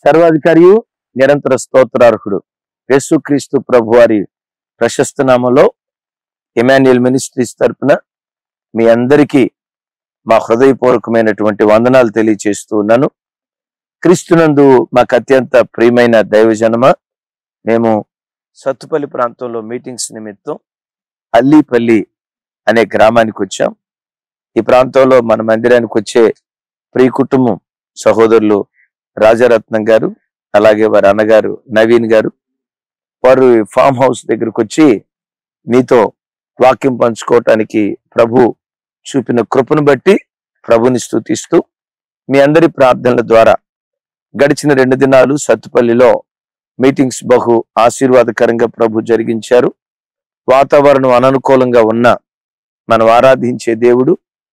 సర్వాధికారియు నిరంతర స్తోత్రార్హుడు యేసుక్రీస్తు ప్రభు వారి ప్రశస్త నామంలో ఎమాన్యుయల్ మినిస్ట్రీస్ తరపున మీ అందరికీ మా హృదయపూర్వకమైనటువంటి వందనాలు తెలియచేస్తూ ఉన్నాను క్రీస్తునందు మాకు అత్యంత ప్రియమైన దైవజనమ మేము సత్తుపల్లి ప్రాంతంలో మీటింగ్స్ నిమిత్తం అల్లీపల్లి అనే గ్రామానికి వచ్చాం ఈ ప్రాంతంలో మన మందిరానికి వచ్చే ప్రియ కుటుంబం సహోదరులు రాజారత్నం గారు అలాగే వారి అన్నగారు నవీన్ గారు వారు ఈ ఫామ్ హౌస్ దగ్గరకు వచ్చి మీతో వాక్యం పంచుకోవటానికి ప్రభు చూపిన కృపను బట్టి ప్రభుని స్తుతిస్తూ మీ అందరి ప్రార్థనల ద్వారా గడిచిన రెండు దినాలు సత్తుపల్లిలో మీటింగ్స్ బహు ఆశీర్వాదకరంగా ప్రభు జరిగించారు వాతావరణం అననుకూలంగా ఉన్న మనం ఆరాధించే దేవుడు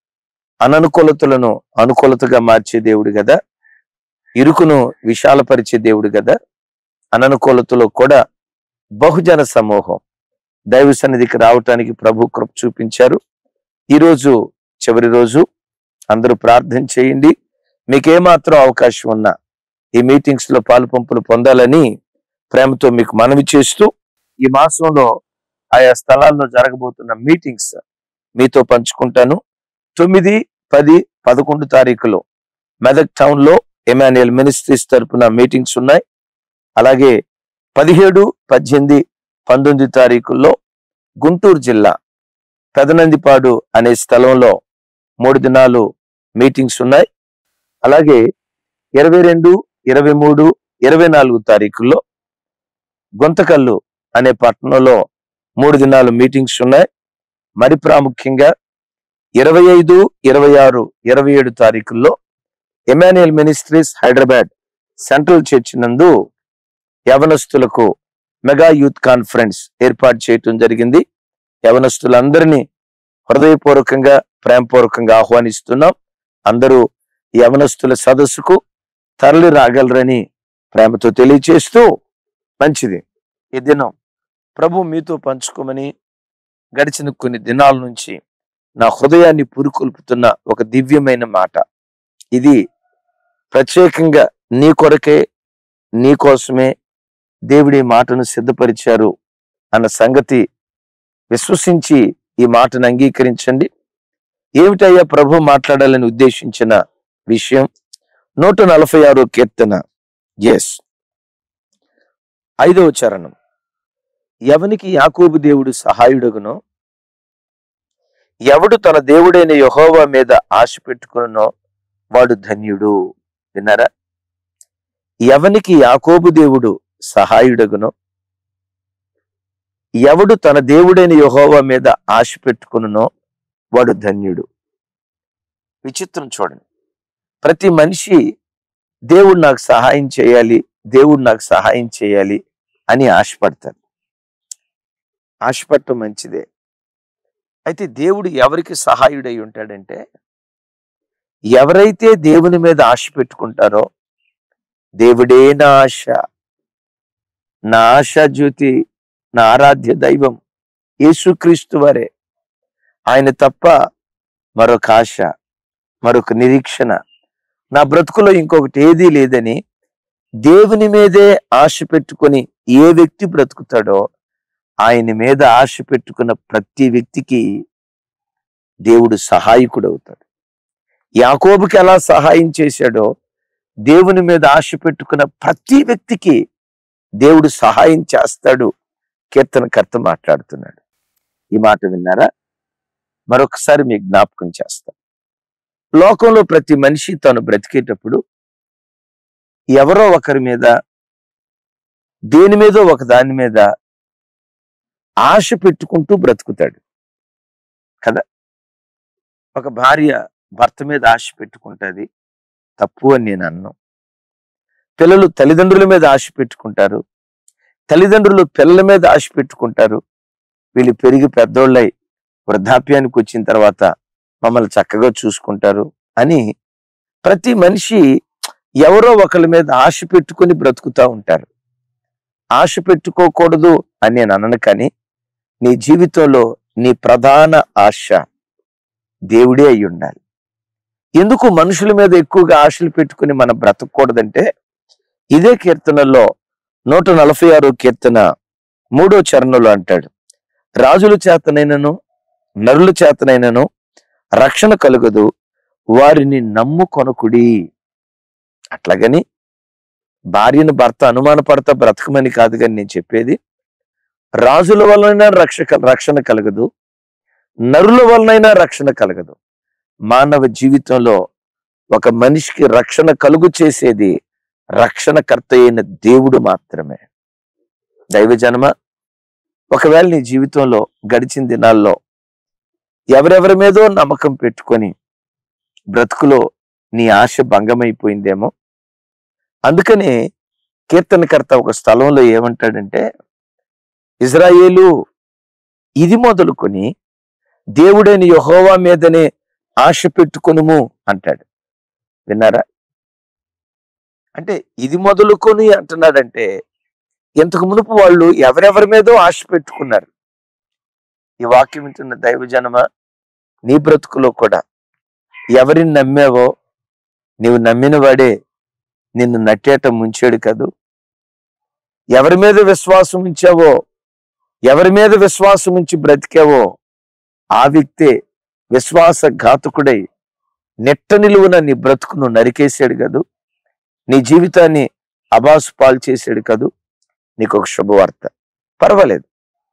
అననుకూలతలను అనుకూలతగా మార్చే దేవుడు కదా ఇరుకును విశాలపరిచే దేవుడు కదా అననుకూలతలో కూడా బహుజన సమూహం దైవ సన్నిధికి రావటానికి ప్రభు కృప చూపించారు ఈరోజు చివరి రోజు అందరూ ప్రార్థన చేయండి మీకేమాత్రం అవకాశం ఉన్నా ఈ మీటింగ్స్ లో పాలు పంపులు పొందాలని ప్రేమతో మీకు మనవి చేస్తూ ఈ మాసంలో ఆయా స్థలాల్లో జరగబోతున్న మీటింగ్స్ మీతో పంచుకుంటాను తొమ్మిది పది పదకొండు తారీఖులో మెదక్ టౌన్ లో ఎమాన్యుయల్ మినిస్ట్రీస్ తరపున మీటింగ్స్ ఉన్నాయి అలాగే పదిహేడు పద్దెనిమిది పంతొమ్మిది తారీఖుల్లో గుంటూరు జిల్లా పెదనందిపాడు అనే స్థలంలో మూడు దినాలు మీటింగ్స్ ఉన్నాయి అలాగే ఇరవై రెండు ఇరవై మూడు ఇరవై నాలుగు తారీఖుల్లో గుంతకల్లు అనే పట్టణంలో మూడు దినాలు మీటింగ్స్ ఉన్నాయి మరి ప్రాముఖ్యంగా ఇరవై ఐదు ఇరవై ఆరు ఇరవై ఏడు తారీఖుల్లో ఎమాన్యుయల్ మినిస్ట్రీస్ హైదరాబాద్ సెంట్రల్ చర్చ్ నందు యవనస్తులకు మెగా యూత్ కాన్ఫరెన్స్ ఏర్పాటు చేయటం జరిగింది యవనస్తులందరినీ హృదయపూర్వకంగా ప్రేమపూర్వకంగా ఆహ్వానిస్తున్నాం అందరూ ఈ యవనస్తుల సదస్సుకు తరలి రాగలరని ప్రేమతో తెలియచేస్తూ మంచిది ఈ దినం ప్రభు మీతో పంచుకోమని గడిచిన కొన్ని దినాల నుంచి నా హృదయాన్ని పురుకొల్పుతున్న ఒక దివ్యమైన మాట ఇది ప్రత్యేకంగా నీ కొరకే నీ కోసమే దేవుడి మాటను సిద్ధపరిచారు అన్న సంగతి విశ్వసించి ఈ మాటను అంగీకరించండి ఏమిటయ్యా ప్రభు మాట్లాడాలని ఉద్దేశించిన విషయం నూట నలభై ఆరో కీర్తన ఎస్ ఐదవ చరణం ఎవనికి యాకోబు దేవుడు సహాయుడగునో ఎవడు తన దేవుడైన యహోవా మీద ఆశ పెట్టుకునో వాడు ధన్యుడు విన్నారా ఎవనికి యాకోబు దేవుడు సహాయుడగునో ఎవడు తన దేవుడైన యహోవా మీద ఆశ పెట్టుకునో వాడు ధన్యుడు విచిత్రం చూడండి ప్రతి మనిషి దేవుడు నాకు సహాయం చేయాలి దేవుడు నాకు సహాయం చేయాలి అని ఆశపడతారు ఆశపడటం మంచిదే అయితే దేవుడు ఎవరికి సహాయుడై ఉంటాడంటే ఎవరైతే దేవుని మీద ఆశ పెట్టుకుంటారో దేవుడే నా ఆశ నా ఆశ జ్యోతి నా ఆరాధ్య దైవం యేసుక్రీస్తు వారే ఆయన తప్ప మరొక ఆశ మరొక నిరీక్షణ నా బ్రతుకులో ఇంకొకటి ఏదీ లేదని దేవుని మీదే ఆశ పెట్టుకొని ఏ వ్యక్తి బ్రతుకుతాడో ఆయన మీద ఆశ పెట్టుకున్న ప్రతి వ్యక్తికి దేవుడు సహాయకుడు అవుతాడు యాకోబుకి ఎలా సహాయం చేశాడో దేవుని మీద ఆశ పెట్టుకున్న ప్రతి వ్యక్తికి దేవుడు సహాయం చేస్తాడు కీర్తనకర్త మాట్లాడుతున్నాడు ఈ మాట విన్నారా మరొకసారి మీకు జ్ఞాపకం చేస్తా లోకంలో ప్రతి మనిషి తాను బ్రతికేటప్పుడు ఎవరో ఒకరి మీద దేని మీదో ఒక దాని మీద ఆశ పెట్టుకుంటూ బ్రతుకుతాడు కదా ఒక భార్య భర్త మీద ఆశ పెట్టుకుంటుంది తప్పు అని నేను అన్నాను పిల్లలు తల్లిదండ్రుల మీద ఆశ పెట్టుకుంటారు తల్లిదండ్రులు పిల్లల మీద ఆశ పెట్టుకుంటారు వీళ్ళు పెరిగి పెద్దోళ్ళై వృద్ధాప్యానికి వచ్చిన తర్వాత మమ్మల్ని చక్కగా చూసుకుంటారు అని ప్రతి మనిషి ఎవరో ఒకరి మీద ఆశ పెట్టుకొని బ్రతుకుతా ఉంటారు ఆశ పెట్టుకోకూడదు అని నేను అనను కానీ నీ జీవితంలో నీ ప్రధాన ఆశ దేవుడే అయి ఉండాలి ఎందుకు మనుషుల మీద ఎక్కువగా ఆశలు పెట్టుకుని మనం బ్రతకూడదంటే ఇదే కీర్తనలో నూట నలభై ఆరో కీర్తన మూడో చరణంలో అంటాడు రాజుల చేతనైనను నరుల చేతనైనను రక్షణ కలుగదు వారిని నమ్ముకొనకుడి అట్లాగని భార్యను భర్త అనుమానపడతా బ్రతకమని కాదు కానీ నేను చెప్పేది రాజుల వలనైనా రక్షక రక్షణ కలగదు నరుల వలనైనా రక్షణ కలగదు మానవ జీవితంలో ఒక మనిషికి రక్షణ కలుగు చేసేది రక్షణకర్త అయిన దేవుడు మాత్రమే దైవజనమ ఒకవేళ నీ జీవితంలో గడిచిన దినాల్లో ఎవరెవరి మీదో నమ్మకం పెట్టుకొని బ్రతుకులో నీ ఆశ భంగమైపోయిందేమో అందుకనే కీర్తనకర్త ఒక స్థలంలో ఏమంటాడంటే ఇజ్రాయేలు ఇది మొదలుకొని దేవుడైన యెహోవా మీదనే ఆశ పెట్టుకొనుము అంటాడు విన్నారా అంటే ఇది మొదలుకొని అంటున్నాడంటే ఇంతకు మునుపు వాళ్ళు ఎవరెవరి మీదో ఆశ పెట్టుకున్నారు ఈ వాక్యం వింటున్న దైవజనమ నీ బ్రతుకులో కూడా ఎవరిని నమ్మావో నీవు నమ్మిన వాడే నిన్ను నట్టేట ముంచాడు కదూ ఎవరి మీద విశ్వాసం ఉంచావో ఎవరి మీద విశ్వాసం ఉంచి బ్రతికావో ఆ వ్యక్తే విశ్వాస ఘాతకుడై నెట్ట నిలువున నీ బ్రతుకును నరికేశాడు కదూ నీ జీవితాన్ని అబాసు పాలు చేశాడు కదూ నీకు ఒక శుభవార్త పర్వాలేదు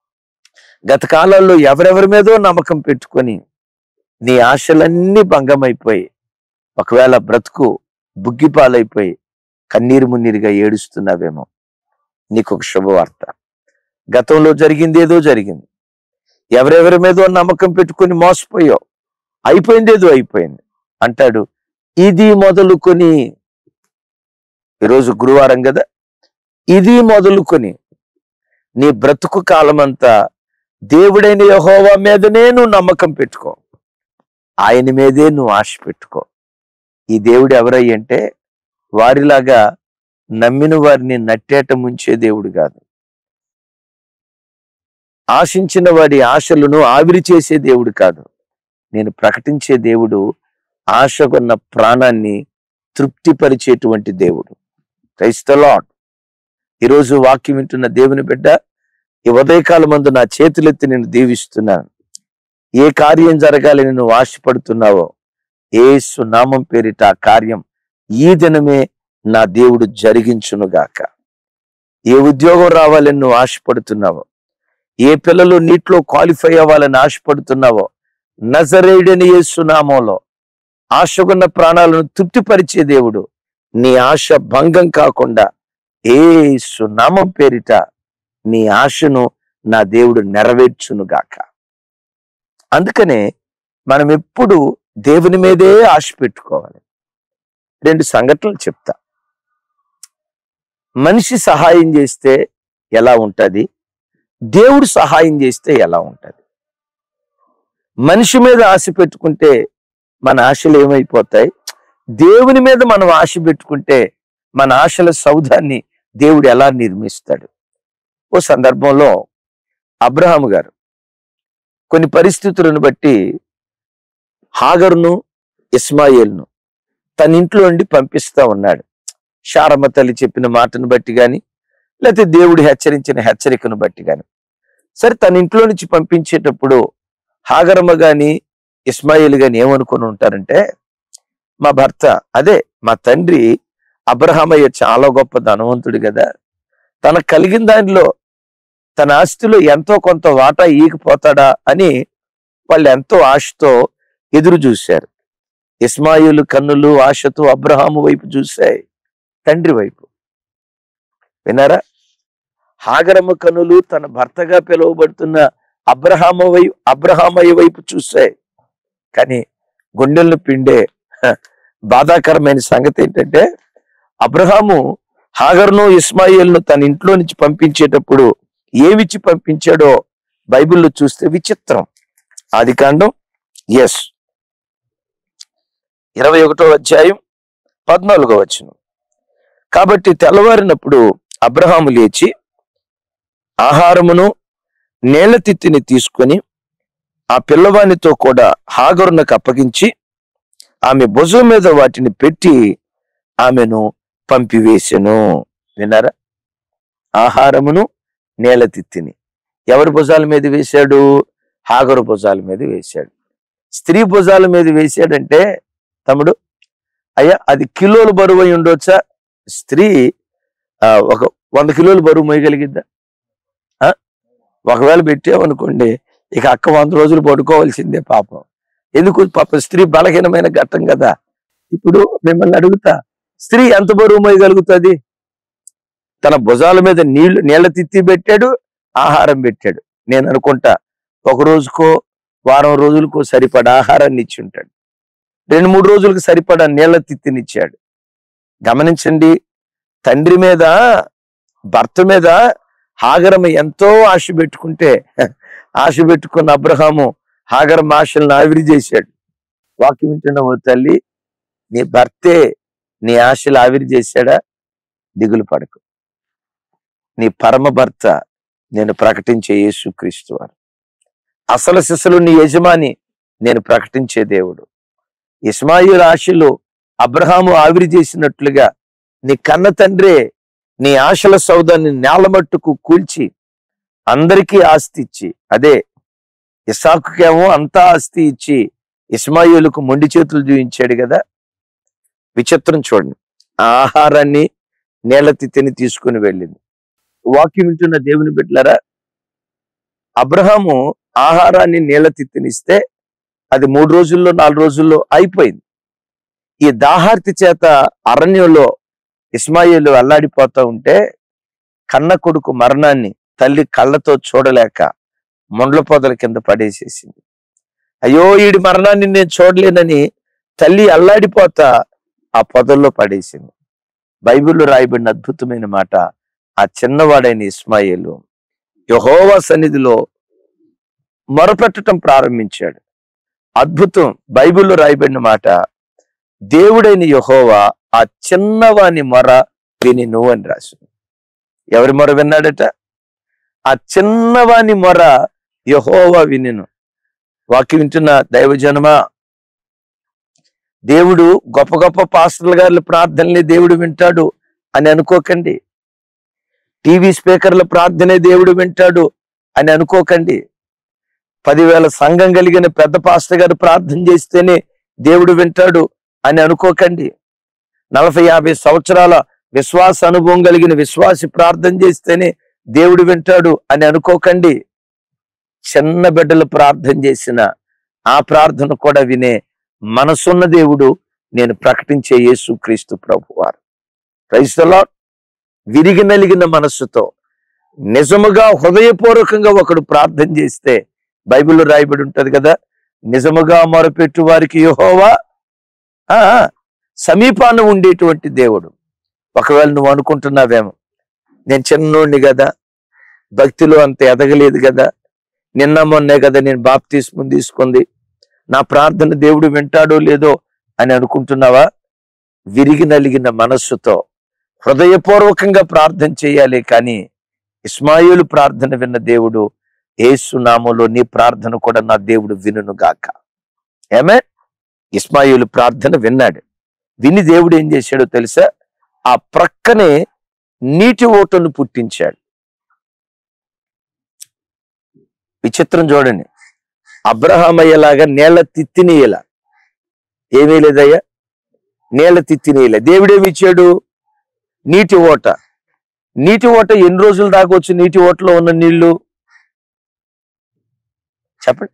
గత కాలాల్లో ఎవరెవరి మీదో నమ్మకం పెట్టుకొని నీ ఆశలన్నీ భంగమైపోయి ఒకవేళ బ్రతుకు బుగ్గిపాలైపోయి కన్నీరు మున్నీరుగా ఏడుస్తున్నావేమో నీకు ఒక శుభవార్త గతంలో జరిగింది ఏదో జరిగింది ఎవరెవరి మీదో నమ్మకం పెట్టుకొని మోసపోయావు అయిపోయింది ఏదో అయిపోయింది అంటాడు ఇది మొదలుకొని ఈరోజు గురువారం కదా ఇది మొదలుకొని నీ బ్రతుకు కాలమంతా దేవుడైన యహోవా మీదనే నువ్వు నమ్మకం పెట్టుకో ఆయన మీదే నువ్వు ఆశ పెట్టుకో ఈ దేవుడు ఎవరయ్యంటే వారిలాగా నమ్మిన వారిని నట్టేట ముంచే దేవుడు కాదు ఆశించిన వాడి ఆశలను ఆవిరి చేసే దేవుడు కాదు నేను ప్రకటించే దేవుడు ఆశకున్న ప్రాణాన్ని తృప్తిపరిచేటువంటి దేవుడు క్రైస్తలాడ్ ఈరోజు వాక్యం వింటున్న దేవుని బిడ్డ ఈ ఉదయకాలం మందు నా చేతులెత్తి నేను దీవిస్తున్నాను ఏ కార్యం జరగాలని నువ్వు ఆశపడుతున్నావో ఏసు నామం పేరిట ఆ కార్యం ఈ దినమే నా దేవుడు జరిగించునుగాక ఏ ఉద్యోగం రావాలని నువ్వు ఆశపడుతున్నావో ఏ పిల్లలు నీటిలో క్వాలిఫై అవ్వాలని ఆశపడుతున్నావో నజరేయుడని యేసు నామంలో ఆశకున్న ప్రాణాలను తృప్తిపరిచే దేవుడు నీ ఆశ భంగం కాకుండా ఏసు నామం పేరిట నీ ఆశను నా దేవుడు నెరవేర్చునుగాక అందుకనే మనం ఎప్పుడు దేవుని మీదే ఆశ పెట్టుకోవాలి రెండు సంఘటనలు చెప్తా మనిషి సహాయం చేస్తే ఎలా ఉంటది దేవుడు సహాయం చేస్తే ఎలా ఉంటది మనిషి మీద ఆశ పెట్టుకుంటే మన ఆశలు ఏమైపోతాయి దేవుని మీద మనం ఆశ పెట్టుకుంటే మన ఆశల సౌధాన్ని దేవుడు ఎలా నిర్మిస్తాడు ఓ సందర్భంలో అబ్రహాం గారు కొన్ని పరిస్థితులను బట్టి హాగరును ఇస్మాయిల్ను తన ఇంట్లో నుండి పంపిస్తా ఉన్నాడు శారమ్మ తల్లి చెప్పిన మాటను బట్టి గాని లేకపోతే దేవుడు హెచ్చరించిన హెచ్చరికను బట్టి గాని సరే తన ఇంట్లో నుంచి పంపించేటప్పుడు హాగరమ్మ గాని ఇస్మాయిల్ గాని ఏమనుకొని ఉంటారంటే మా భర్త అదే మా తండ్రి అబ్రహామయ్య చాలా గొప్ప ధనవంతుడు కదా తనకు కలిగిన దానిలో తన ఆస్తిలో ఎంతో కొంత వాటా ఈగిపోతాడా అని వాళ్ళు ఎంతో ఆశతో ఎదురు చూశారు ఇస్మాయిలు కన్నులు ఆశతో అబ్రహాము వైపు చూశాయి తండ్రి వైపు విన్నారా హాగరమ్మ కన్నులు తన భర్తగా పిలువబడుతున్న అబ్రహామ వైపు అబ్రహామయ్య వైపు చూశాయి కానీ గుండెలను పిండే హ, బాధాకరమైన సంగతి ఏంటంటే అబ్రహాము హాగర్ను ఇస్మాయిల్ను తన ఇంట్లో నుంచి పంపించేటప్పుడు ఏమిచ్చి పంపించాడో బైబిల్లో చూస్తే విచిత్రం ఆది కాండం ఎస్ ఇరవై ఒకటో అధ్యాయం పద్నాలుగో వచనం కాబట్టి తెల్లవారినప్పుడు అబ్రహాము లేచి ఆహారమును నేల తిత్తిని తీసుకొని ఆ పిల్లవానితో కూడా హాగరునకు అప్పగించి ఆమె భుజం మీద వాటిని పెట్టి ఆమెను పంపివేశెను విన్నారా ఆహారమును నేల తిత్తిని ఎవరి భుజాల మీద వేశాడు హాగరు భుజాల మీద వేశాడు స్త్రీ భుజాల మీద వేశాడంటే తమ్ముడు అయ్యా అది కిలోలు బరువు అయి ఉండొచ్చా స్త్రీ ఆ, ఒక వంద కిలోలు బరువు మోయగలిగిద్దా ఆ? ఒకవేళ పెట్టామనుకోండి ఇక అక్క వంద రోజులు పడుకోవాల్సిందే పాపం ఎందుకు పాపం స్త్రీ బలహీనమైన ఘట్టం కదా ఇప్పుడు మిమ్మల్ని అడుగుతా స్త్రీ ఎంత బరువు మోయగలుగుతుంది తన భుజాల మీద నీళ్లు నీళ్ల తిత్తి పెట్టాడు ఆహారం పెట్టాడు నేను అనుకుంటా ఒక రోజుకో వారం రోజులకో సరిపడా ఆహారాన్ని ఇచ్చి ఉంటాడు రెండు మూడు రోజులకు సరిపడా నీళ్ల తిత్తినిచ్చాడు గమనించండి తండ్రి మీద భర్త మీద హాగరమ ఎంతో ఆశ పెట్టుకుంటే ఆశ పెట్టుకున్న అబ్రహాము హాగరం ఆశలను ఆవిరి చేశాడు వాక్యం వింటున్న ఓ తల్లి నీ భర్తే నీ ఆశలు ఆవిరి చేశాడా దిగులు పడకు నీ పరమ భర్త నేను ప్రకటించే యేసుక్రీస్తు వారు అసలు శిశులు నీ యజమాని నేను ప్రకటించే దేవుడు ఇస్మాయిల్ ఆశలు అబ్రహాము ఆవిరి చేసినట్లుగా నీ కన్న తండ్రే నీ ఆశల సౌదాన్ని నేలమట్టుకు కూల్చి అందరికీ ఆస్తి ఇచ్చి అదే ఇసాకుకేమో అంతా ఆస్తి ఇచ్చి ఇస్మాయిలుకు మొండి చేతులు చూపించాడు కదా విచిత్రం చూడండి ఆ ఆహారాన్ని నేల తిత్తిని తీసుకుని వెళ్ళింది వాక్యం వింటున్న దేవుని బిడ్డలారా అబ్రహాము ఆహారాన్ని నీళ్ళ తిత్తినిస్తే అది మూడు రోజుల్లో నాలుగు రోజుల్లో అయిపోయింది ఈ దాహార్తి చేత అరణ్యంలో ఇస్మాయిలు అల్లాడిపోతా ఉంటే కన్న కొడుకు మరణాన్ని తల్లి కళ్ళతో చూడలేక మొండ్ల పొదల కింద పడేసేసింది అయ్యో ఈడి మరణాన్ని నేను చూడలేనని తల్లి అల్లాడిపోతా ఆ పొదల్లో పడేసింది బైబిల్లో రాయబడిన అద్భుతమైన మాట ఆ చిన్నవాడైన ఇస్మాయిలు యహోవా సన్నిధిలో మొరపెట్టడం ప్రారంభించాడు అద్భుతం బైబిల్లో రాయబడిన మాట దేవుడైన యహోవా ఆ చిన్నవాని మొర విని నువ్వు అని రాసింది ఎవరి మొర విన్నాడట ఆ చిన్నవాని మొర యహోవా వినిను వాక్యం వింటున్న దైవజనమా దేవుడు గొప్ప గొప్ప పాస్టర్ల గారి ప్రార్థనలే దేవుడు వింటాడు అని అనుకోకండి టీవీ స్పీకర్ల ప్రార్థనే దేవుడు వింటాడు అని అనుకోకండి పదివేల సంఘం కలిగిన పెద్ద పాస్టర్ గారు ప్రార్థన చేస్తేనే దేవుడు వింటాడు అని అనుకోకండి నలభై యాభై సంవత్సరాల విశ్వాస అనుభవం కలిగిన విశ్వాసి ప్రార్థన చేస్తేనే దేవుడు వింటాడు అని అనుకోకండి చిన్న బిడ్డలు ప్రార్థన చేసిన ఆ ప్రార్థన కూడా వినే మనసున్న దేవుడు నేను ప్రకటించే యేసు క్రీస్తు ప్రభువారు క్రైస్తలో విరిగి నలిగిన మనస్సుతో నిజముగా హృదయపూర్వకంగా ఒకడు ప్రార్థన చేస్తే బైబిల్లో రాయబడి ఉంటది కదా నిజముగా మొరపెట్టు వారికి యెహోవా ఆ సమీపాన ఉండేటువంటి దేవుడు ఒకవేళ నువ్వు అనుకుంటున్నావేమో నేను చిన్నోడిని కదా భక్తిలో అంత ఎదగలేదు కదా నిన్న మొన్నే కదా నేను బాప్తీస్మం తీసుకుంది నా ప్రార్థన దేవుడు వింటాడో లేదో అని అనుకుంటున్నావా విరిగి నలిగిన మనస్సుతో హృదయపూర్వకంగా ప్రార్థన చేయాలి కానీ ఇస్మాయిలు ప్రార్థన విన్న దేవుడు ఏసు నామములో నీ ప్రార్థన కూడా నా దేవుడు వినును గాక ఏమే ఇస్మాయిలు ప్రార్థన విన్నాడు విని దేవుడు ఏం చేశాడో తెలుసా ఆ ప్రక్కనే నీటి ఓటను పుట్టించాడు విచిత్రం చూడండి అబ్రహామయ్యలాగా నేల తిత్తినీయలా ఏమీ లేదయ్యా నేల తిత్తినీయలే దేవుడేమి ఇచ్చాడు నీటి ఓట నీటి ఓట ఎన్ని రోజులు దాకా వచ్చి నీటి ఓటలో ఉన్న నీళ్లు చెప్పండి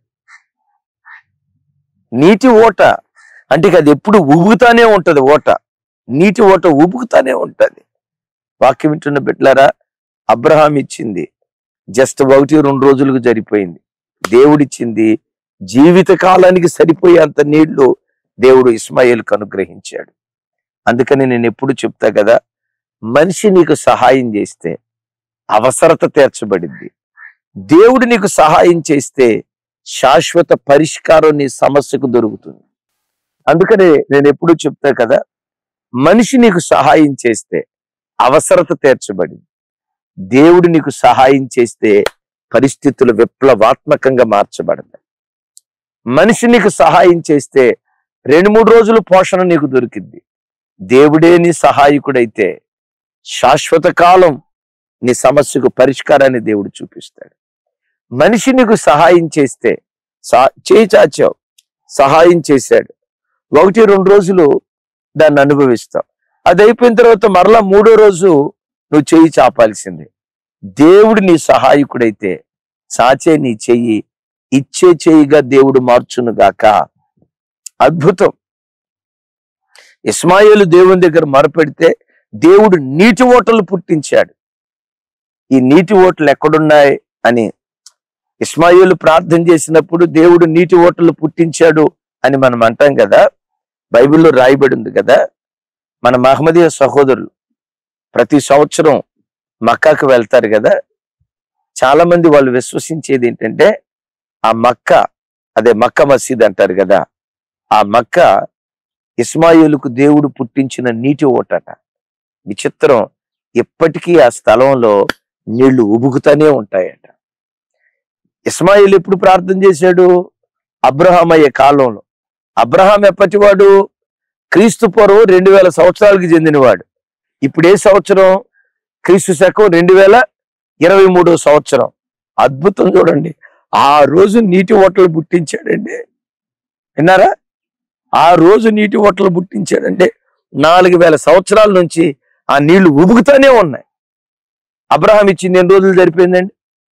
నీటి ఓట అంటే ఇక అది ఎప్పుడు ఉబుకుతానే ఉంటది ఓట నీటి ఓట ఉబుకుతానే ఉంటది వాక్యం వింటున్న బిడ్డలారా అబ్రహాం ఇచ్చింది జస్ట్ ఒకటి రెండు రోజులకు జరిపోయింది దేవుడిచ్చింది జీవిత కాలానికి సరిపోయేంత నీళ్లు దేవుడు ఇస్మాయిల్కి అనుగ్రహించాడు అందుకని నేను ఎప్పుడు చెప్తా కదా మనిషి నీకు సహాయం చేస్తే అవసరత తీర్చబడింది దేవుడు నీకు సహాయం చేస్తే శాశ్వత పరిష్కారం నీ సమస్యకు దొరుకుతుంది అందుకనే నేను ఎప్పుడు చెప్తా కదా మనిషి నీకు సహాయం చేస్తే అవసరత తీర్చబడింది దేవుడు నీకు సహాయం చేస్తే పరిస్థితులు విప్లవాత్మకంగా మార్చబడతాయి మనిషి నీకు సహాయం చేస్తే రెండు మూడు రోజులు పోషణ నీకు దొరికింది దేవుడే నీ సహాయకుడైతే శాశ్వత కాలం నీ సమస్యకు పరిష్కారాన్ని దేవుడు చూపిస్తాడు మనిషి నీకు సహాయం చేస్తే సా- చేయి చాచావు సహాయం చేశాడు ఒకటి రెండు రోజులు దాన్ని అనుభవిస్తావు అది అయిపోయిన తర్వాత మరలా మూడో రోజు నువ్వు చెయ్యి చాపాల్సిందే దేవుడు నీ సహాయకుడైతే చాచే నీ చెయ్యి ఇచ్చే చెయ్యిగా దేవుడు మార్చును గాక అద్భుతం ఇస్మాయిలు దేవుని దగ్గర మొరపెడితే దేవుడు నీటి ఓటలు పుట్టించాడు ఈ నీటి ఓటలు ఎక్కడున్నాయి అని ఇస్మాయిలు ప్రార్థన చేసినప్పుడు దేవుడు నీటి ఓటలు పుట్టించాడు అని మనం అంటాం కదా బైబిల్లో రాయబడి ఉంది కదా మన మహమ్మదీయ సహోదరులు ప్రతి సంవత్సరం మక్కాకు వెళ్తారు కదా చాలా మంది వాళ్ళు విశ్వసించేది ఏంటంటే ఆ మక్క అదే మక్క మసీద్ అంటారు కదా ఆ మక్క ఇస్మాయిలుకు దేవుడు పుట్టించిన నీటి ఓటట విచిత్రం ఇప్పటికీ ఆ స్థలంలో నీళ్లు ఉబుకుతానే ఉంటాయట ఇస్మాయిల్ ఎప్పుడు ప్రార్థన చేశాడు అబ్రహాం అయ్యే కాలంలో అబ్రహాం ఎప్పటివాడు క్రీస్తు పూర్వం రెండు వేల సంవత్సరాలకు చెందినవాడు ఇప్పుడు ఏ సంవత్సరం క్రీస్తు శకం రెండు వేల ఇరవై మూడో సంవత్సరం అద్భుతం చూడండి ఆ రోజు నీటి ఓటలు పుట్టించాడండి విన్నారా ఆ రోజు నీటి ఓటలు పుట్టించాడంటే నాలుగు వేల సంవత్సరాల నుంచి ఆ నీళ్లు ఉబుకుతానే ఉన్నాయి అబ్రహాం ఇచ్చింది ఎన్ని రోజులు జరిపోయిందండి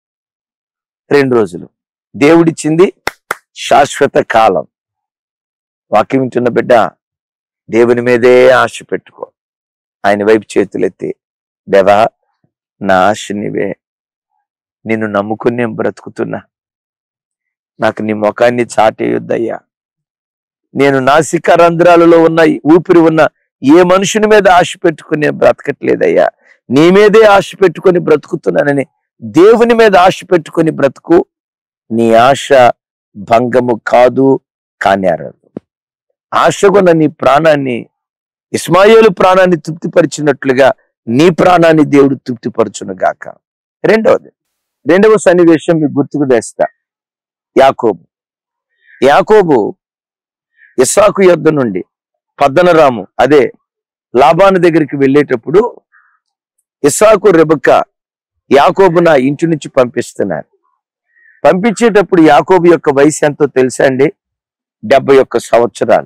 రెండు రోజులు దేవుడిచ్చింది శాశ్వత కాలం వాక్యం వింటున్న బిడ్డ దేవుని మీదే ఆశ పెట్టుకో ఆయన వైపు చేతులెత్తి దేవా నా ఆశ నీవే నిన్ను నమ్ముకుని నేను బ్రతుకుతున్నా నాకు నీ ముఖాన్ని చాటేయొద్దయ్యా నేను నాసిక రంధ్రాలలో ఉన్న ఊపిరి ఉన్న ఏ మనుషుని మీద ఆశ పెట్టుకుని నేను బ్రతకట్లేదయ్యా నీ మీదే ఆశ పెట్టుకొని బ్రతుకుతున్నానని దేవుని మీద ఆశ పెట్టుకొని బ్రతుకు నీ ఆశ భంగము కాదు కానేరదు ఆశగున్న నీ ప్రాణాన్ని ఇస్మాయిలు ప్రాణాన్ని తృప్తిపరిచినట్లుగా నీ ప్రాణాన్ని దేవుడు తృప్తిపరచును గాక రెండవది రెండవ సన్నివేశం మీకు గుర్తుకు తెస్తా యాకోబు యాకోబు ఇస్సాకు యొద్ద నుండి పద్దనరాము అదే లాభాను దగ్గరికి వెళ్ళేటప్పుడు ఇస్సాకు రెబక్క యాకోబు నా ఇంటి నుంచి పంపిస్తున్నారు పంపించేటప్పుడు యాకోబు యొక్క వయసు ఎంతో తెలుసా అండి డెబ్బై ఒక్క సంవత్సరాలు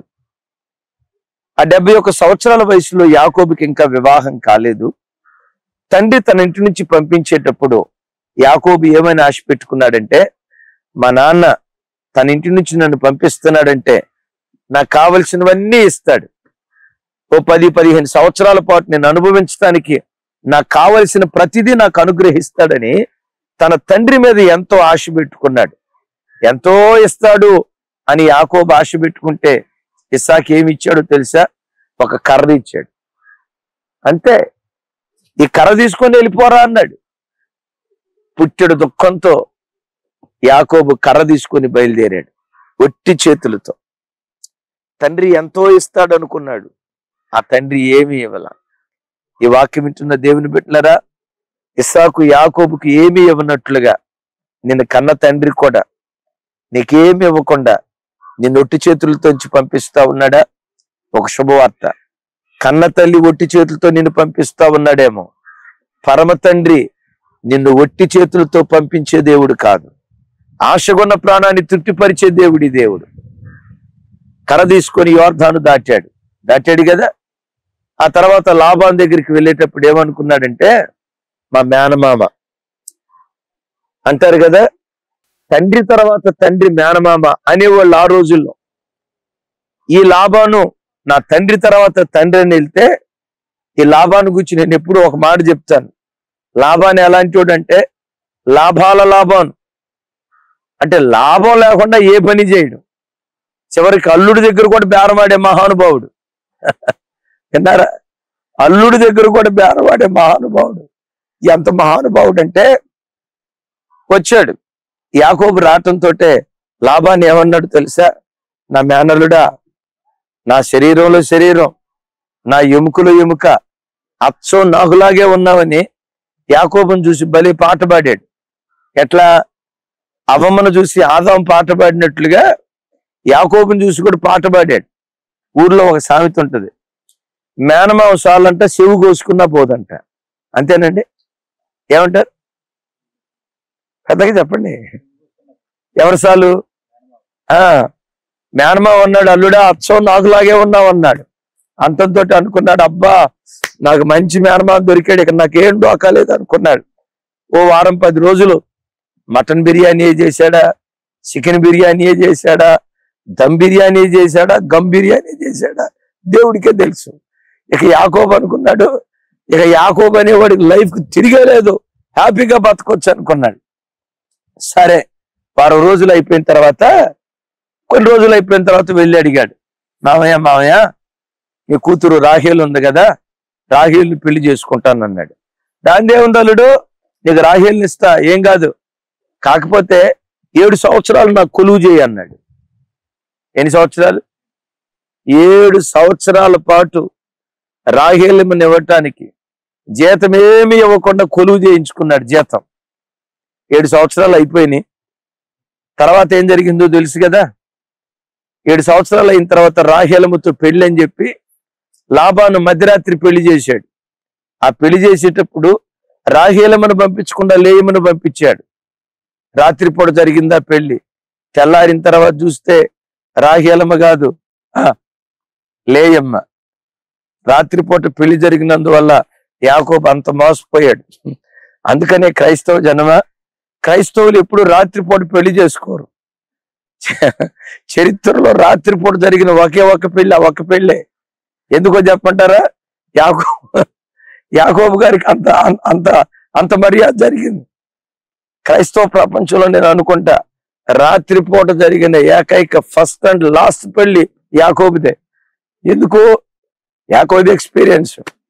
ఆ డెబ్బై ఒక్క సంవత్సరాల వయసులో యాకోబుకి ఇంకా వివాహం కాలేదు తండ్రి తన ఇంటి నుంచి పంపించేటప్పుడు యాకోబు ఏమైనా ఆశ పెట్టుకున్నాడంటే మా నాన్న తన ఇంటి నుంచి నన్ను పంపిస్తున్నాడంటే నాకు కావలసినవన్నీ ఇస్తాడు ఓ పది పదిహేను సంవత్సరాల పాటు నేను అనుభవించడానికి నాకు కావలసిన ప్రతిదీ నాకు అనుగ్రహిస్తాడని తన తండ్రి మీద ఎంతో ఆశ పెట్టుకున్నాడు ఎంతో ఇస్తాడు అని యాకోబు ఆశ పెట్టుకుంటే ఇస్సాకి ఏమి ఇచ్చాడో తెలుసా ఒక కర్ర ఇచ్చాడు అంతే ఈ కర్ర తీసుకొని వెళ్ళిపోరా అన్నాడు పుట్టెడు దుఃఖంతో యాకోబు కర్ర తీసుకొని బయలుదేరాడు ఒట్టి చేతులతో తండ్రి ఎంతో ఇస్తాడు అనుకున్నాడు ఆ తండ్రి ఏమీ ఇవ్వాల ఈ వాక్యం వింటున్న దేవుని బిడ్డలరా ఇస్సాకు యాకోబుకి ఏమీ ఇవ్వనట్లుగా నిన్ను కన్న తండ్రి కూడా నీకేమి ఇవ్వకుండా నిన్ను ఒట్టి చేతులతోంచి పంపిస్తా ఉన్నాడా ఒక శుభవార్త కన్న తల్లి ఒట్టి చేతులతో నిన్ను పంపిస్తా ఉన్నాడేమో పరమ తండ్రి నిన్ను ఒట్టి చేతులతో పంపించే దేవుడు కాదు ఆశగొన్న ప్రాణాన్ని తృప్తిపరిచే దేవుడి దేవుడు కర తీసుకొని యోర్ధాను దాటాడు దాటాడు కదా ఆ తర్వాత లాభాన్ దగ్గరికి వెళ్ళేటప్పుడు ఏమనుకున్నాడంటే మా మేనమామ అంటారు కదా తండ్రి తర్వాత తండ్రి మేనమామ అనేవాళ్ళు ఆ రోజుల్లో ఈ లాభాను నా తండ్రి తర్వాత తండ్రి అని వెళ్తే ఈ లాభాన్ని గురించి నేను ఎప్పుడు ఒక మాట చెప్తాను లాభాన్ని ఎలాంటి వాడు అంటే లాభాల లాభాను అంటే లాభం లేకుండా ఏ పని చేయడు చివరికి అల్లుడి దగ్గర కూడా బేరమాడే మహానుభావుడు విన్నారా అల్లుడి దగ్గర కూడా బేరమాడే మహానుభావుడు ఎంత మహానుభావుడు అంటే వచ్చాడు యాకోబు రావటంతో లాభాన్ని ఏమన్నాడు తెలుసా నా మేనల్లుడా నా శరీరంలో శరీరం నా ఎముకలో ఎముక అచ్చో నాకులాగే ఉన్నావని యాకోబుని చూసి బలి పాట పాడాడు ఎట్లా అవమ్మను చూసి ఆదాం పాట పాడినట్లుగా యాకోబుని చూసి కూడా పాట పాడాడు ఊర్లో ఒక సామెత ఉంటది మేనమావ సాలంట చెవు కోసుకున్నా పోదంట అంతేనండి ఏమంటారు పెద్దగా చెప్పండి ఎవరు సాలు ఆ మేనమా ఉన్నాడు అల్లుడా అచ్చం నాకులాగే ఉన్నావు అన్నాడు అంతంతో అనుకున్నాడు అబ్బా నాకు మంచి మేనమా దొరికాడు ఇక నాకేం డోకాలేదు అనుకున్నాడు ఓ వారం పది రోజులు మటన్ బిర్యానీ చేశాడా చికెన్ బిర్యానీ చేశాడా దమ్ బిర్యానీ చేశాడా గమ్ బిర్యానీ చేశాడా దేవుడికే తెలుసు ఇక యాకోబ్ అనుకున్నాడు ఇక యాకోబ్ అనేవాడికి లైఫ్ తిరిగే లేదు హ్యాపీగా బతకొచ్చు అనుకున్నాడు సరే వారం రోజులు అయిపోయిన తర్వాత కొన్ని రోజులు అయిపోయిన తర్వాత వెళ్ళి అడిగాడు మామయ్య మామయ్య నీ కూతురు రాహేల్ ఉంది కదా రాహేల్ని పెళ్లి చేసుకుంటాను అన్నాడు దాని దేవుంది అల్లుడు నీకు రాహేల్ని ఇస్తా ఏం కాదు కాకపోతే ఏడు సంవత్సరాలు నాకు కొలువు చేయి అన్నాడు ఎన్ని సంవత్సరాలు ఏడు సంవత్సరాల పాటు రాహేలిమని ఇవ్వటానికి జీతం ఏమీ ఇవ్వకుండా కొలువు చేయించుకున్నాడు జీతం ఏడు సంవత్సరాలు అయిపోయినాయి తర్వాత ఏం జరిగిందో తెలుసు కదా ఏడు సంవత్సరాలు అయిన తర్వాత రాహేలముతో పెళ్లి అని చెప్పి లాభాను మధ్యరాత్రి పెళ్లి చేశాడు ఆ పెళ్లి చేసేటప్పుడు రాహేలమును పంపించకుండా లేయమును పంపించాడు రాత్రిపూట జరిగిందా పెళ్లి తెల్లారిన తర్వాత చూస్తే రాహేలమ్మ కాదు ఆ, లేయమ్మ రాత్రిపూట పెళ్లి జరిగినందువల్ల యాకోబు అంత మోసపోయాడు అందుకనే క్రైస్తవ జనమ క్రైస్తవులు ఎప్పుడు రాత్రిపూట పెళ్లి చేసుకోరు చ- చరిత్రలో రాత్రిపూట జరిగిన ఒకే ఒక పెళ్లి ఆ ఒక పెళ్ళే ఎందుకో చెప్పంటారా యాకో యాకోబు గారికి అంత అంత అంత మర్యాద జరిగింది క్రైస్తవ ప్రపంచంలో నేను అనుకుంటా రాత్రిపూట జరిగిన ఏకైక ఫస్ట్ అండ్ లాస్ట్ పెళ్లి యాకోబుదే ఎందుకు యాకోబు ఎక్స్పీరియన్స్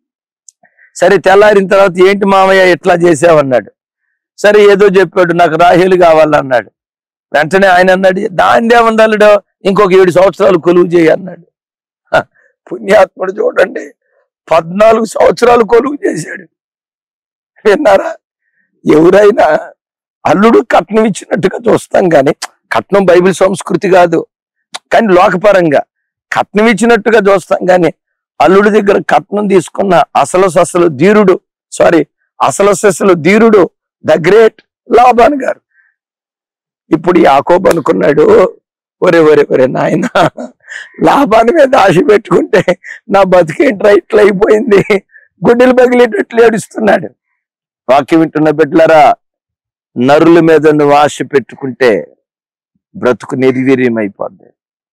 సరే తెల్లారిన తర్వాత ఏంటి మామయ్య ఎట్లా చేసావన్నాడు సరే ఏదో చెప్పాడు నాకు రాహేలు కావాలన్నాడు వెంటనే ఆయన అన్నాడు దాని ఏముందల్లుడో ఇంకొక ఏడు సంవత్సరాలు కొలువు చేయి అన్నాడు హ, పుణ్యాత్ముడు చూడండి పద్నాలుగు సంవత్సరాలు కొలువు చేశాడు విన్నారా ఎవరైనా అల్లుడు కట్నం ఇచ్చినట్టుగా చూస్తాం కానీ కట్నం బైబిల్ సంస్కృతి కాదు కానీ లోకపరంగా కట్నం ఇచ్చినట్టుగా చూస్తాం కానీ అల్లుడి దగ్గర కట్నం తీసుకున్న అసలు ససలు ధీరుడు సారీ అసలు ససలు ధీరుడు ద గ్రేట్ లాభాన్ గారు ఇప్పుడు యాకోబు అనుకున్నాడు ఒరే ఒరే ఒరే నాయన లాభాన్ని మీద ఆశ పెట్టుకుంటే నా బతికేంట్రా ఇట్లా అయిపోయింది గుడ్డలు పగిలేటట్లు ఏడుస్తున్నాడు వాక్యం వింటున్న బిడ్డలారా నరుల మీద నువ్వు ఆశ పెట్టుకుంటే బ్రతుకు నిర్వీర్యం అయిపోద్ది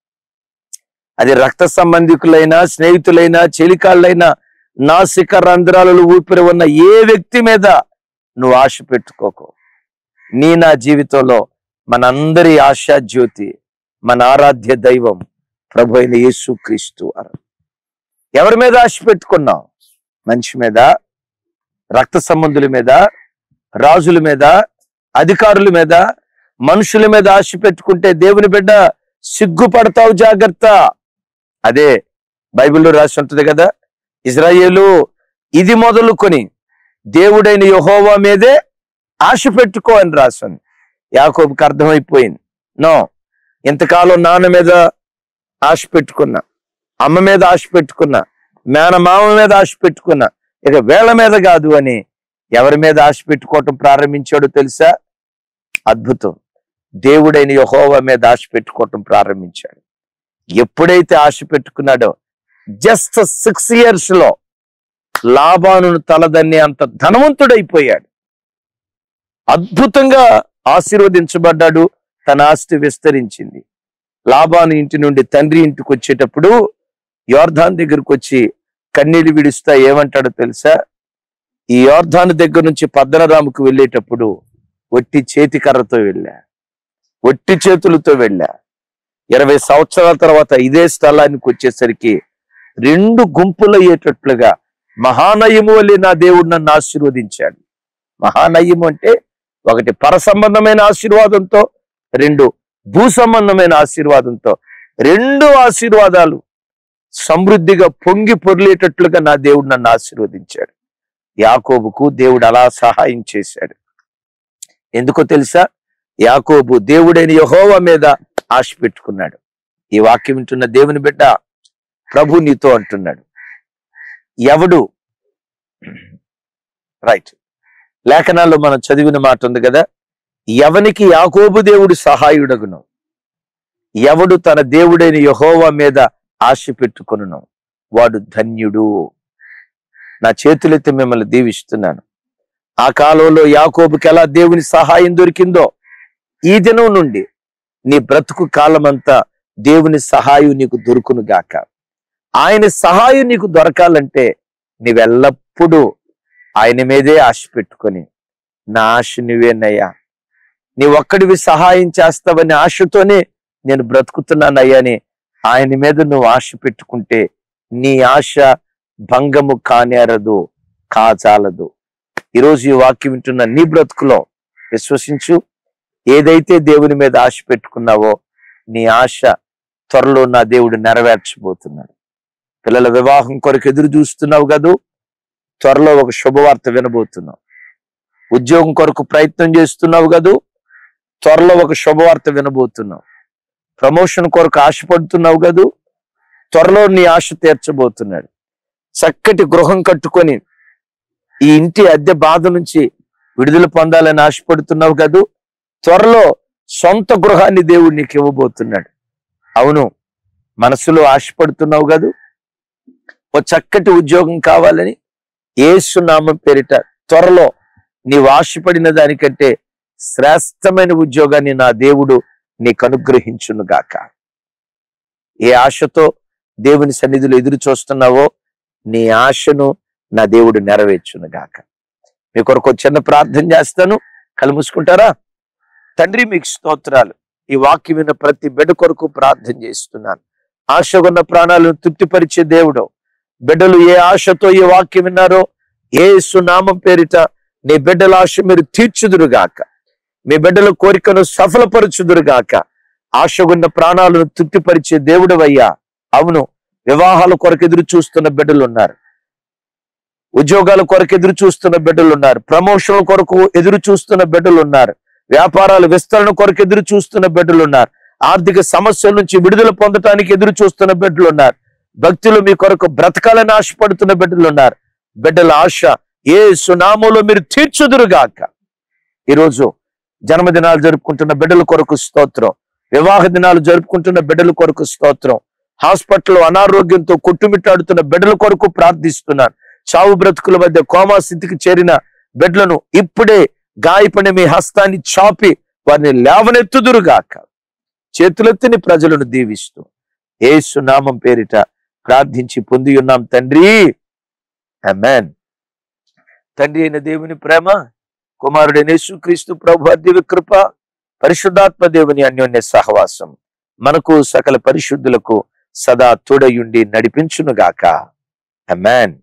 అది రక్త సంబంధికులైనా స్నేహితులైనా చెలికాళ్ళైనా నాసిక రంధ్రాలలో ఊపిరి ఉన్న ఏ వ్యక్తి మీద నువ్వు ఆశ పెట్టుకోకు నీ నా జీవితంలో మనందరి ఆశా జ్యోతి మన ఆరాధ్య దైవం ప్రభు అయిన యేసు క్రీస్తు వారు ఎవరి మీద ఆశ పెట్టుకున్నావు మనిషి మీద రక్త సంబంధుల మీద రాజుల మీద అధికారుల మీద మనుషుల మీద ఆశ పెట్టుకుంటే దేవుని బిడ్డ సిగ్గుపడతావు జాగ్రత్త అదే బైబిల్లో రాసి ఉంటుంది కదా ఇజ్రాయేలు ఇది మొదలుకొని దేవుడైన యెహోవా మీదే ఆశ పెట్టుకో అని రాసింది యాకోబుకి అర్థమైపోయింది నో ఇంతకాలం నాన్న మీద ఆశ పెట్టుకున్నా అమ్మ మీద ఆశ పెట్టుకున్నా మేనమామ మీద ఆశ పెట్టుకున్నా ఇక వేళ మీద కాదు అని ఎవరి మీద ఆశ పెట్టుకోవటం ప్రారంభించాడో తెలుసా అద్భుతం దేవుడైన యెహోవా మీద ఆశ పెట్టుకోవటం ప్రారంభించాడు ఎప్పుడైతే ఆశ పెట్టుకున్నాడో జస్ట్ సిక్స్ ఇయర్స్ లో లాభాను తలదన్నే అంత ధనవంతుడైపోయాడు అద్భుతంగా ఆశీర్వదించబడ్డాడు తన ఆస్తి విస్తరించింది లాభాను ఇంటి నుండి తండ్రి ఇంటికి వచ్చేటప్పుడు యోర్ధాన్ దగ్గరకు వచ్చి కన్నీళ్లు విడుస్తా ఏమంటాడో తెలుసా ఈ యోర్ధాను దగ్గర నుంచి పద్దనరాముకు వెళ్ళేటప్పుడు ఒట్టి చేతి కర్రతో వెళ్ళా ఒట్టి చేతులతో వెళ్ళా ఇరవై సంవత్సరాల తర్వాత ఇదే స్థలానికి వచ్చేసరికి రెండు గుంపులయ్యేటట్లుగా మహానయము వల్లే నా దేవుడు నన్ను ఆశీర్వదించాడు మహానయము అంటే ఒకటి పర సంబంధమైన ఆశీర్వాదంతో రెండు భూ సంబంధమైన ఆశీర్వాదంతో రెండు ఆశీర్వాదాలు సమృద్ధిగా పొంగి పొర్లేటట్లుగా నా దేవుడు నన్ను ఆశీర్వదించాడు యాకోబుకు దేవుడు అలా సహాయం చేశాడు ఎందుకో తెలుసా యాకోబు దేవుడైన యహోవా మీద ఆశ పెట్టుకున్నాడు ఈ వాక్యం వింటున్న దేవుని బిడ్డ ప్రభు నీతో అంటున్నాడు ఎవడు రైట్ లేఖనాల్లో మనం చదివిన మాట ఉంది కదా ఎవనికి యాకోబు దేవుడు సహాయుడగును ఎవడు తన దేవుడైన యహోవా మీద ఆశ పెట్టుకొనును వాడు ధన్యుడు నా చేతులెత్తి మిమ్మల్ని దీవిస్తున్నాను ఆ కాలంలో యాకోబుకి ఎలా దేవుని సహాయం దొరికిందో ఈ దినం నుండి నీ బ్రతుకు కాలమంతా దేవుని సహాయం నీకు దొరుకును గాక ఆయన సహాయం నీకు దొరకాలంటే నీవెల్లప్పుడూ ఆయన మీదే ఆశ పెట్టుకొని నా ఆశ నువ్వేనయ్యా నీ ఒక్కడివి సహాయం చేస్తావని ఆశతోనే నేను బ్రతుకుతున్నానయ్యా అని ఆయన మీద నువ్వు ఆశ పెట్టుకుంటే నీ ఆశ భంగము కానేరదు కాజాలదు ఈరోజు ఈ వాక్యం వింటున్న నీ బ్రతుకులో విశ్వసించు ఏదైతే దేవుని మీద ఆశ పెట్టుకున్నావో నీ ఆశ త్వరలో నా దేవుడు నెరవేర్చబోతున్నాడు పిల్లల వివాహం కొరకు ఎదురు చూస్తున్నావు కదూ త్వరలో ఒక శుభవార్త వినబోతున్నావు ఉద్యోగం కొరకు ప్రయత్నం చేస్తున్నావు కదూ త్వరలో ఒక శుభవార్త వినబోతున్నావు ప్రమోషన్ కొరకు ఆశపడుతున్నావు కదూ త్వరలో నీ ఆశ తీర్చబోతున్నాడు చక్కటి గృహం కట్టుకొని ఈ ఇంటి అద్దె బాధ నుంచి విడుదల పొందాలని ఆశపడుతున్నావు కదూ త్వరలో సొంత గృహాన్ని దేవుడు నీకు ఇవ్వబోతున్నాడు అవును మనసులో ఆశపడుతున్నావు కదూ ఓ చక్కటి ఉద్యోగం కావాలని ఏసునామం పేరిట త్వరలో నీవు ఆశపడిన దానికంటే శ్రేష్టమైన ఉద్యోగాన్ని నా దేవుడు నీకు అనుగ్రహించును గాక ఏ ఆశతో దేవుని సన్నిధిలో ఎదురు చూస్తున్నావో నీ ఆశను నా దేవుడు నెరవేర్చును గాక మీ కొరకు ఒక చిన్న ప్రార్థన చేస్తాను కళ్ళు మూసుకుంటారా తండ్రి మీకు స్తోత్రాలు ఈ వాక్యం విన్న ప్రతి బిడ్డ కొరకు ప్రార్థన చేస్తున్నాను ఆశగున్న ప్రాణాలను తృప్తిపరిచే దేవుడు బిడ్డలు ఏ ఆశతో ఈ వాక్యం విన్నారో ఏ సునామం పేరిట నీ బిడ్డల ఆశ మీరు తీర్చుదురుగాక మీ బిడ్డల కోరికను సఫలపరచుదురుగాక ఆశగున్న ప్రాణాలను తృప్తిపరిచే దేవుడవయ్యా అవును వివాహాల కొరకు ఎదురు చూస్తున్న బిడ్డలు ఉన్నారు ఉద్యోగాల కొరకు ఎదురు చూస్తున్న బిడ్డలు ఉన్నారు ప్రమోషన్ల కొరకు ఎదురు చూస్తున్న బిడ్డలు ఉన్నారు వ్యాపారాల విస్తరణ కొరకు ఎదురు చూస్తున్న బిడ్డలు ఉన్నారు ఆర్థిక సమస్యల నుంచి విడుదల పొందటానికి ఎదురు చూస్తున్న బిడ్డలు ఉన్నారు భక్తులు మీ కొరకు బ్రతకాలని ఆశపడుతున్న బిడ్డలు ఉన్నారు బిడ్డల ఆశ ఏ సునామోలో మీరు తీర్చుదురుగాక ఈరోజు జన్మదినాలు జరుపుకుంటున్న బిడ్డల కొరకు స్తోత్రం వివాహ దినాలు జరుపుకుంటున్న బిడ్డల కొరకు స్తోత్రం హాస్పిటల్లో అనారోగ్యంతో కొట్టుమిట్టాడుతున్న బిడ్డల కొరకు ప్రార్థిస్తున్నాను చావు బ్రతుకుల మధ్య కోమా స్థితికి చేరిన బిడ్డలను ఇప్పుడే గాయపడిన మీ హస్తాన్ని చాపి వారిని లేవనెత్తుదురుగాక చేతులెత్తిని ప్రజలను దీవిస్తూ ఏసు నామం పేరిట ప్రార్థించి పొంది ఉన్నాం తండ్రి అమెన్ తండ్రి అయిన దేవుని ప్రేమ కుమారుడైన యేసుక్రీస్తు ప్రభు దివ్య కృప పరిశుద్ధాత్మ దేవుని అన్యోన్య సహవాసం మనకు సకల పరిశుద్ధులకు సదా తోడయుండి నడిపించునుగాక అమెన్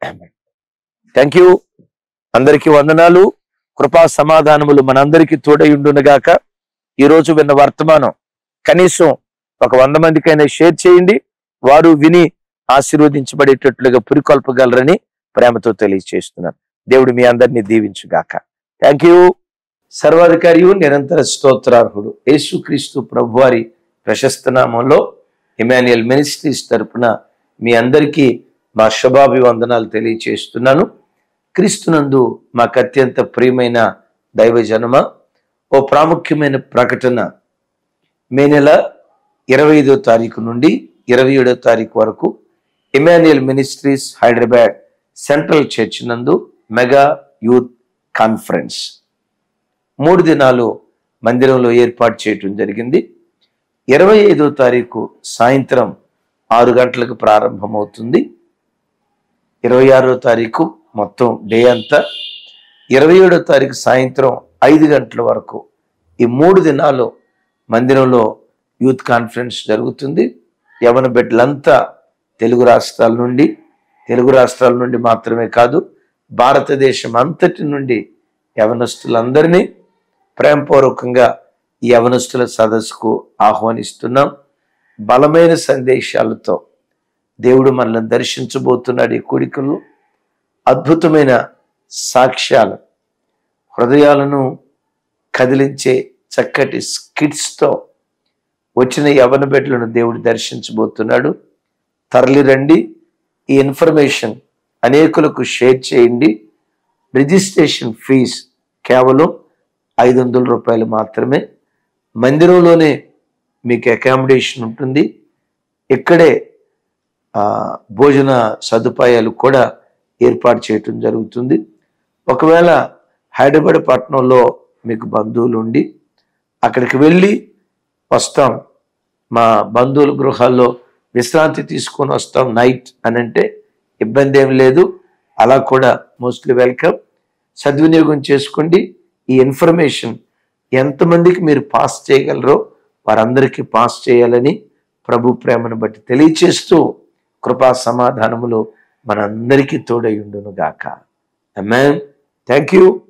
థ్యాంక్ యూ అందరికీ వందనాలు కృపా సమాధానములు మనందరికీ తోడయుండునుగాక ఈ రోజు విన్న వర్తమానం కనీసం ఒక వంద మందికైనా షేర్ చేయండి వారు విని ఆశీర్వదించబడేటట్లుగా పురికొల్పగలరని ప్రేమతో తెలియజేస్తున్నాను దేవుడు మీ అందరినీ దీవించుగాక థ్యాంక్ యూ సర్వాధికారియు నిరంతర స్తోత్రార్హుడు యేసుక్రీస్తు ప్రభువారి ప్రశస్త నామంలో ఇమాన్యుయల్ మినిస్ట్రీస్ తరపున మీ అందరికీ మా శుభాభివందనాలు తెలియచేస్తున్నాను క్రీస్తునందు మాకు అత్యంత ప్రియమైన దైవజనమ ఓ ప్రాముఖ్యమైన ప్రకటన మే నెల ఇరవై ఐదో తారీఖు నుండి ఇరవై ఏడో తారీఖు వరకు Emmanuel Ministries Hyderabad central church నందు మెగా యూత్ కాన్ఫరెన్స్ మూడు దినాలు మందిరంలో ఏర్పాటు చేయటం జరిగింది ఇరవై ఐదో తారీఖు సాయంత్రం ఆరు గంటలకు ప్రారంభమవుతుంది ఇరవై ఆరో తారీఖు మొత్తం డే అంతా ఇరవై ఏడో తారీఖు సాయంత్రం ఐదు గంటల వరకు ఈ మూడు దినాలు మందిరంలో యూత్ కాన్ఫరెన్స్ జరుగుతుంది యవన బిడ్డలంతా తెలుగు రాష్ట్రాల నుండి తెలుగు రాష్ట్రాల నుండి మాత్రమే కాదు భారతదేశం అంతటి నుండి యవనస్తులందరినీ ప్రేమపూర్వకంగా ఈ యవనస్తుల సదస్సుకు ఆహ్వానిస్తున్నాం బలమైన సందేశాలతో దేవుడు మనల్ని దర్శించబోతున్నాడు ఈ కూడికల్లో అద్భుతమైన సాక్ష్యాలు హృదయాలను కదిలించే చక్కటి స్కిట్స్తో వచ్చిన యవన బిడ్డలను దేవుడు దర్శించబోతున్నాడు తరలి రండి ఈ ఇన్ఫర్మేషన్ అనేకులకు షేర్ చేయండి రిజిస్ట్రేషన్ ఫీజ్ కేవలం ఐదు వందల రూపాయలు మాత్రమే మందిరంలోనే మీకు అకామిడేషన్ ఉంటుంది ఇక్కడే ఆ, భోజన సదుపాయాలు కూడా ఏర్పాటు చేయటం జరుగుతుంది ఒకవేళ హైదరాబాద్ పట్టణంలో మీకు బంధువులు ఉండి అక్కడికి వెళ్ళి వస్తాం మా బంధువుల గృహాల్లో విశ్రాంతి తీసుకొని వస్తాం నైట్ అని అంటే ఇబ్బంది ఏం లేదు అలా కూడా మోస్ట్లీ వెల్కమ్ సద్వినియోగం చేసుకోండి ఈ ఇన్ఫర్మేషన్ ఎంతమందికి మీరు పాస్ చేయగలరో వారందరికీ పాస్ చేయాలని ప్రభు ప్రేమను బట్టి తెలియచేస్తూ కృపా సమాధానములు మనందరికీ తోడై ఉండును గాక థ్యాంక్ యూ